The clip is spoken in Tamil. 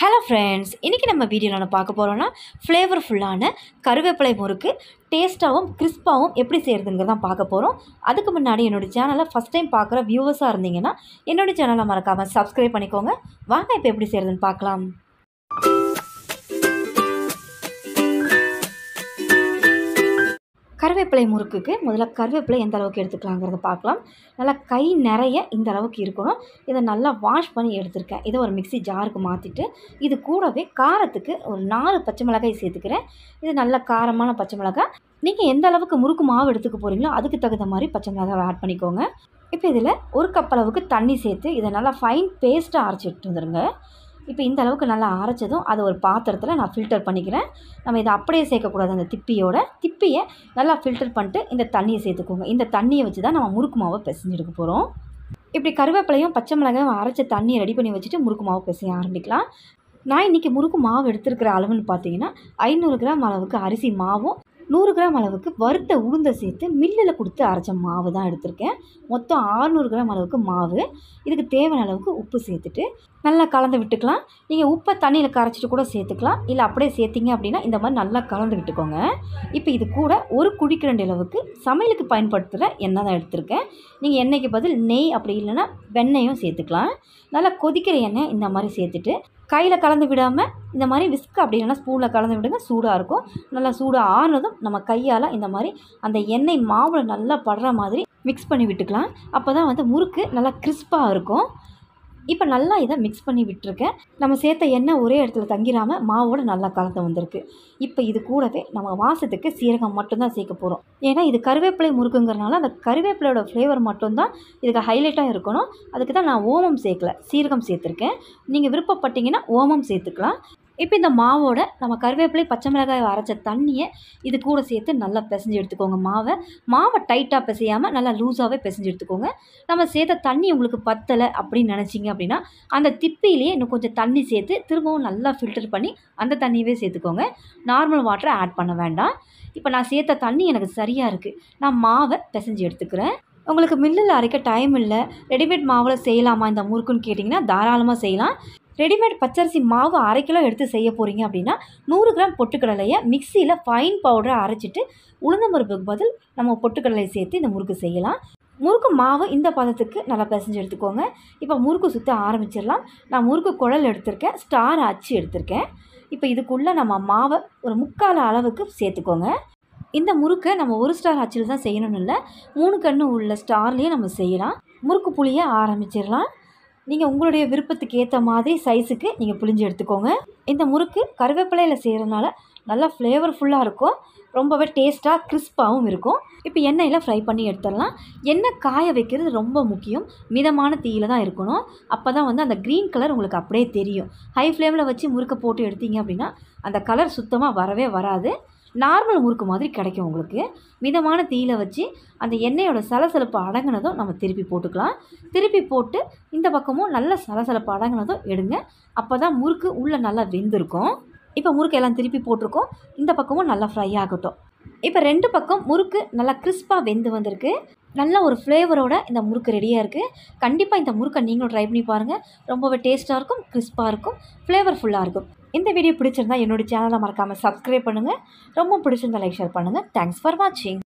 ஹலோ ஃப்ரெண்ட்ஸ் இன்றைக்கி நம்ம வீடியோவில் என்ன பார்க்க போகிறோன்னா ஃப்ளேவர்ஃபுல்லான கருவேப்பிலை முறுக்கு டேஸ்ட்டாகவும் கிறிஸ்பாகவும் எப்படி செய்கிறதுங்கிறத பார்க்க போகிறோம் அதுக்கு முன்னாடி என்னோடய சேனலை ஃபஸ்ட் டைம் பார்க்குற வியூவர்ஸாக இருந்தீங்கன்னா என்னோடய சேனலை மறக்காமல் சப்ஸ்கிரைப் பண்ணிக்கோங்க வாங்க இப்போ எப்படி செய்கிறதுன்னு பார்க்கலாம் கருவேப்பிலை முறுக்குக்கு முதல்ல கருவேப்பிலை எந்த அளவுக்கு எடுத்துக்கலாங்கிறத பார்க்கலாம் நல்லா கை நிறைய இந்த அளவுக்கு இருக்கணும் இதை நல்லா வாஷ் பண்ணி எடுத்திருக்கேன் இதை ஒரு மிக்ஸி ஜாருக்கு மாற்றிட்டு இது கூடவே காரத்துக்கு ஒரு நாலு பச்சை மிளகாய் சேர்த்துக்கிறேன் இது நல்ல காரமான பச்சை மிளகாய் நீங்கள் எந்த அளவுக்கு முறுக்கு மாவு எடுத்துக்க போகிறீங்களோ அதுக்கு தகுந்த மாதிரி பச்சை மிளகாய் ஆட் பண்ணிக்கோங்க இப்போ இதில் ஒரு கப் அளவுக்கு தண்ணி சேர்த்து இதை நல்லா ஃபைன் பேஸ்ட்டாக அரைச்சி எடுத்து வந்துடுங்க இப்போ இந்த அளவுக்கு நல்லா அரைச்சதும் அதை ஒரு பாத்திரத்தில் நான் ஃபில்டர் பண்ணிக்கிறேன் நம்ம இதை அப்படியே சேர்க்கக்கூடாது அந்த திப்பியோட திப்பியை நல்லா ஃபில்டர் பண்ணிட்டு இந்த தண்ணியை சேர்த்துக்கோங்க இந்த தண்ணியை வச்சு தான் நம்ம முறுக்கு மாவை பிசைஞ்சு எடுக்க போகிறோம் இப்படி கருவேப்பிலையும் பச்சை மிளகாயும் அரைச்ச தண்ணியை ரெடி பண்ணி வச்சுட்டு முறுக்கு மாவு பிசைய ஆரம்பிக்கலாம் நான் இன்றைக்கி முறுக்கு மாவு எடுத்துருக்கிற அளவுன்னு பார்த்தீங்கன்னா ஐநூறு கிராம் அளவுக்கு அரிசி மாவும் நூறு கிராம் அளவுக்கு வறுத்த உளுந்தை சேர்த்து மில்லில் கொடுத்து அரைச்ச மாவு தான் எடுத்திருக்கேன் மொத்தம் ஆறுநூறு கிராம் அளவுக்கு மாவு இதுக்கு தேவையான அளவுக்கு உப்பு சேர்த்துட்டு நல்லா கலந்து விட்டுக்கலாம் நீங்கள் உப்பை தண்ணியில் கரைச்சிட்டு கூட சேர்த்துக்கலாம் இல்லை அப்படியே சேர்த்திங்க அப்படின்னா இந்த மாதிரி நல்லா கலந்து விட்டுக்கோங்க இப்போ இது கூட ஒரு குழிக்கரண்டி அளவுக்கு சமையலுக்கு பயன்படுத்துகிற எண்ணெய் தான் எடுத்திருக்கேன் நீங்கள் எண்ணெய்க்கு பதில் நெய் அப்படி இல்லைன்னா வெண்ணெயும் சேர்த்துக்கலாம் நல்லா கொதிக்கிற எண்ணெய் இந்த மாதிரி சேர்த்துட்டு கையில் கலந்து விடாமல் இந்த மாதிரி விஸ்க் அப்படி இல்லைன்னா ஸ்பூனில் கலந்து விடுங்க சூடாக இருக்கும் நல்லா சூடாக ஆறுனதும் நம்ம கையால் இந்த மாதிரி அந்த எண்ணெய் மாவில் நல்லா படுற மாதிரி மிக்ஸ் பண்ணி விட்டுக்கலாம் அப்போ தான் வந்து முறுக்கு நல்லா கிறிஸ்பாக இருக்கும் இப்போ நல்லா இதை மிக்ஸ் பண்ணி விட்டுருக்கேன் நம்ம சேர்த்த எண்ணெய் ஒரே இடத்துல தங்கிடாமல் மாவோடு நல்லா கலந்து வந்திருக்கு இப்போ இது கூடவே நம்ம வாசத்துக்கு சீரகம் மட்டும்தான் சேர்க்க போகிறோம் ஏன்னா இது கருவேப்பிலை முறுக்குங்கிறனால அந்த கருவேப்பிலையோட ஃப்ளேவர் மட்டும்தான் இதுக்கு ஹைலைட்டாக இருக்கணும் அதுக்கு தான் நான் ஓமம் சேர்க்கல சீரகம் சேர்த்துருக்கேன் நீங்கள் விருப்பப்பட்டீங்கன்னா ஓமம் சேர்த்துக்கலாம் இப்போ இந்த மாவோட நம்ம கருவேப்பிலை பச்சை மிளகாய் அரைச்ச தண்ணியை இது கூட சேர்த்து நல்லா பிசைஞ்சு எடுத்துக்கோங்க மாவை மாவை டைட்டாக பிசையாமல் நல்லா லூஸாகவே பிசைஞ்சு எடுத்துக்கோங்க நம்ம சேர்த்த தண்ணி உங்களுக்கு பத்தலை அப்படின்னு நினச்சிங்க அப்படின்னா அந்த திப்பிலேயே இன்னும் கொஞ்சம் தண்ணி சேர்த்து திரும்பவும் நல்லா ஃபில்டர் பண்ணி அந்த தண்ணியவே சேர்த்துக்கோங்க நார்மல் வாட்டரை ஆட் பண்ண வேண்டாம் இப்போ நான் சேர்த்த தண்ணி எனக்கு சரியாக இருக்குது நான் மாவை பிசைஞ்சு எடுத்துக்கிறேன் உங்களுக்கு மில்லில் அரைக்க டைம் இல்லை ரெடிமேட் மாவில் செய்யலாமா இந்த முறுக்குன்னு கேட்டிங்கன்னா தாராளமாக செய்யலாம் ரெடிமேட் பச்சரிசி மாவு அரை கிலோ எடுத்து செய்ய போகிறீங்க அப்படின்னா நூறு கிராம் பொட்டுக்கடலையை மிக்சியில் ஃபைன் பவுடரை அரைச்சிட்டு உளுந்தம்பருப்புக்கு பதில் நம்ம பொட்டுக்கடலை சேர்த்து இந்த முறுக்கு செய்யலாம் முறுக்கு மாவு இந்த பதத்துக்கு நல்லா பிசைஞ்சு எடுத்துக்கோங்க இப்போ முறுக்கு சுற்ற ஆரம்பிச்சிடலாம் நான் முறுக்கு குழல் எடுத்திருக்கேன் ஸ்டார் அச்சு எடுத்திருக்கேன் இப்போ இதுக்குள்ளே நம்ம மாவை ஒரு முக்கால் அளவுக்கு சேர்த்துக்கோங்க இந்த முறுக்கை நம்ம ஒரு ஸ்டார் அச்சில் தான் செய்யணும்னு இல்லை மூணு கண்ணு உள்ள ஸ்டார்லேயே நம்ம செய்யலாம் முறுக்கு புளிய ஆரம்பிச்சிடலாம் நீங்கள் உங்களுடைய விருப்பத்துக்கு ஏற்ற மாதிரி சைஸுக்கு நீங்கள் புளிஞ்சு எடுத்துக்கோங்க இந்த முறுக்கு கருவேப்பிலையில் செய்கிறதுனால நல்லா ஃப்ளேவர்ஃபுல்லாக இருக்கும் ரொம்பவே டேஸ்ட்டாக கிறிஸ்பாகவும் இருக்கும் இப்போ எண்ணெயில் ஃப்ரை பண்ணி எடுத்துடலாம் எண்ணெய் காய வைக்கிறது ரொம்ப முக்கியம் மிதமான தீயில் தான் இருக்கணும் அப்போ தான் வந்து அந்த க்ரீன் கலர் உங்களுக்கு அப்படியே தெரியும் ஹை ஃப்ளேமில் வச்சு முறுக்கை போட்டு எடுத்தீங்க அப்படின்னா அந்த கலர் சுத்தமாக வரவே வராது நார்மல் முறுக்கு மாதிரி கிடைக்கும் உங்களுக்கு மிதமான தீயில் வச்சு அந்த எண்ணெயோட சலசலப்பு அடங்கினதும் நம்ம திருப்பி போட்டுக்கலாம் திருப்பி போட்டு இந்த பக்கமும் நல்ல சலசலப்பு அடங்கினதும் எடுங்க அப்போ தான் முறுக்கு உள்ளே நல்லா வெந்திருக்கும் இப்போ முறுக்கு எல்லாம் திருப்பி போட்டிருக்கோம் இந்த பக்கமும் நல்லா ஃப்ரை ஆகட்டும் இப்போ ரெண்டு பக்கம் முறுக்கு நல்லா கிறிஸ்பாக வெந்து வந்திருக்கு நல்ல ஒரு ஃப்ளேவரோட இந்த முறுக்கு ரெடியாக இருக்குது கண்டிப்பாக இந்த முறுக்கை நீங்களும் ட்ரை பண்ணி பாருங்கள் ரொம்பவே டேஸ்ட்டாக இருக்கும் கிறிஸ்பாக இருக்கும் ஃப்ளேவர்ஃபுல்லாக இருக்கும் இந்த வீடியோ பிடிச்சிருந்தா என்னோடய சேனலை மறக்காமல் சப்ஸ்கிரைப் பண்ணுங்கள் ரொம்ப பிடிச்சிருந்தா லைக் ஷேர் பண்ணுங்கள் தேங்க்ஸ் ஃபார் வாட்சிங்